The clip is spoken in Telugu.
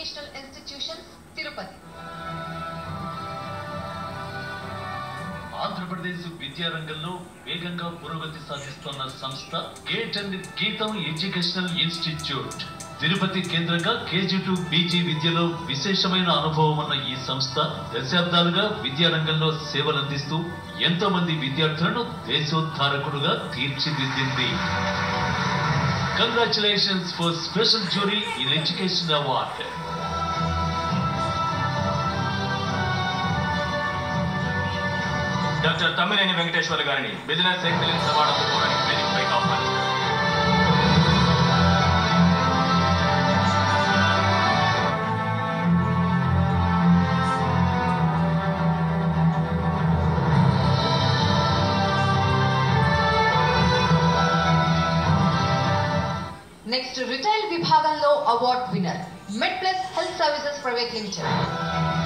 ఎడ్యుకేషనల్ ఇన్స్టిట్యూషన్ తిరుపతి ఆంధ్రప్రదేశ్ విద్యారంగంలో వేగంగా పురోగతి సాధిస్తున్న సంస్థ gate and GITAM educational institute Tirupati కేంద్రంగా కేజీ టు పీజీ విద్యలో విశేషమైన అనుభవం ఉన్న ఈ సంస్థ దశాబ్దాలుగా విద్యారంగంలో సేవలందిస్తూ ఎంతో మంది విద్యార్థులను దేశోద్ధారకుడుగా తీర్చిదిద్దింది congratulations for special jury in education award doctor Tammineni Venkateswara గారిని బిజినెస్ ఎక్సలెన్స్ అవార్డు అందుకోవడానికి వేదికపైకి ఆహ్వానిస్తున్నాను నెక్స్ట్ రిటైల్ విభాగంలో award winner med plus health services private limited